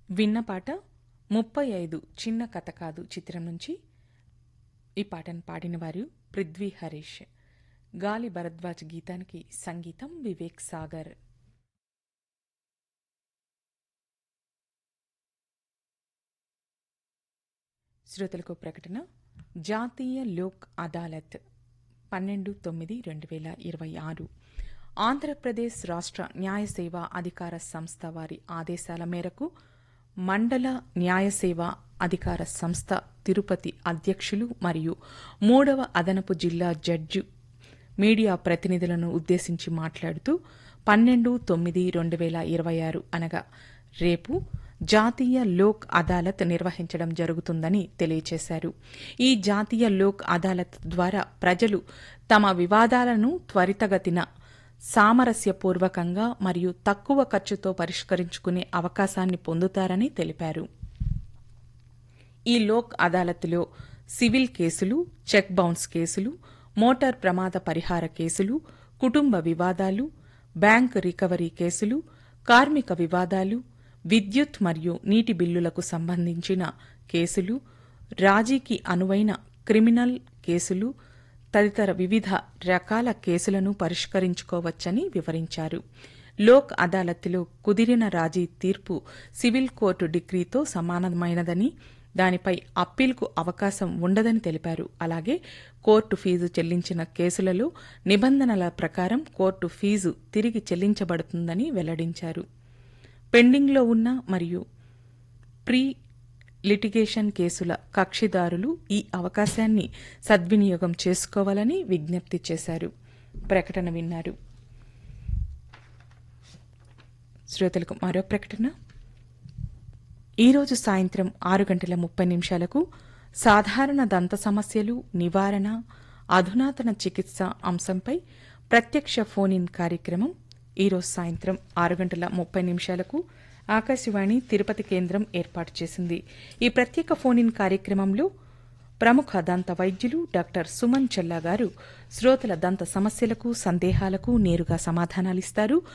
విన్న పాట ముప్పై ఐదు చిన్న కథ కాదు చిత్రం నుంచి ఈ పాటను పాడిన వారు పృథ్వీ హరీష్ గాలి భరద్వాజ్ గీతానికి సంగీతం వివేక్ సాగర్ శ్రోతలకు ప్రకటన జాతీయ లోక్ అదాలత్ పన్నెండు తొమ్మిది రెండు వేల ఇరవై ఆరు ఆంధ్రప్రదేశ్ రాష్ట్ర న్యాయ సేవా అధికార సంస్థ వారి ఆదేశాల మేరకు మండల న్యాయ సేవా అధికార సంస్థ తిరుపతి అధ్యక్షులు మరియు మూడవ అదనపు జిల్లా జడ్జి మీడియా ప్రతినిధులను ఉద్దేశించి మాట్లాడుతూ పన్నెండు తొమ్మిది రెండు వేల ఇరవై ఆరు అనగా రేపు జాతీయ లోక్ అదాలత్ నిర్వహించడం జరుగుతుందని తెలియజేశారు ఈ జాతీయ లోక్ అదాలత్ ద్వారా ప్రజలు తమ వివాదాలను త్వరితగతిన సామరస్యపూర్వకంగా మరియు తక్కువ ఖర్చుతో పరిష్కరించుకునే అవకాశాన్ని పొందుతారని తెలిపారు ఈ లోక్ అదాలత్లో సివిల్ కేసులు చెక్ బౌన్స్ కేసులు మోటార్ ప్రమాద పరిహార కేసులు కుటుంబ వివాదాలు బ్యాంక్ రికవరీ కేసులు కార్మిక వివాదాలు విద్యుత్ మరియు నీటి బిల్లులకు సంబంధించిన కేసులు రాజీకి అనువైన క్రిమినల్ కేసులు తదితర వివిధ రకాల కేసులను పరిష్కరించుకోవచ్చని వివరించారు లోక్ అదాలత్లో కుదిరిన రాజీ తీర్పు సివిల్ కోర్టు డిగ్రీతో సమానమైనదని దానిపై అప్పీల్కు అవకాశం ఉండదని తెలిపారు అలాగే కోర్టు ఫీజు చెల్లించిన కేసులలో నిబంధనల ప్రకారం కోర్టు ఫీజు తిరిగి చెల్లించబడుతుందని వెల్లడించారు పెండింగ్లో ఉన్న మరియు ప్రీ లిటిగేషన్ కేసుల కక్షిదారులు ఈ అవకాశాన్ని సద్వినియోగం చేసుకోవాలని విజ్ఞప్తి చేశారు ప్రకటన విన్నారు శ్రోతలకు మరో ప్రకటన ఈరోజు సాయంత్రం ఆరు గంటల ముప్పై నిమిషాలకు సాధారణ దంత సమస్యలు నివారణ అధునాతన చికిత్స అంశంపై ప్రత్యక్ష ఫోన్ ఇన్ కార్యక్రమం ఈరోజు సాయంత్రం ఆరు గంటల ముప్పై నిమిషాలకు ఆకాశవాణి తిరుపతి కేంద్రం ఏర్పాటు చేసింది ఈ ప్రత్యేక ఫోన్ ఇన్ కార్యక్రమంలో ప్రముఖ దంత వైద్యులు డాక్టర్ సుమన్ చెల్లా గారు శ్రోతల దంత సమస్యలకు సందేహాలకు నేరుగా సమాధానాలిస్తారు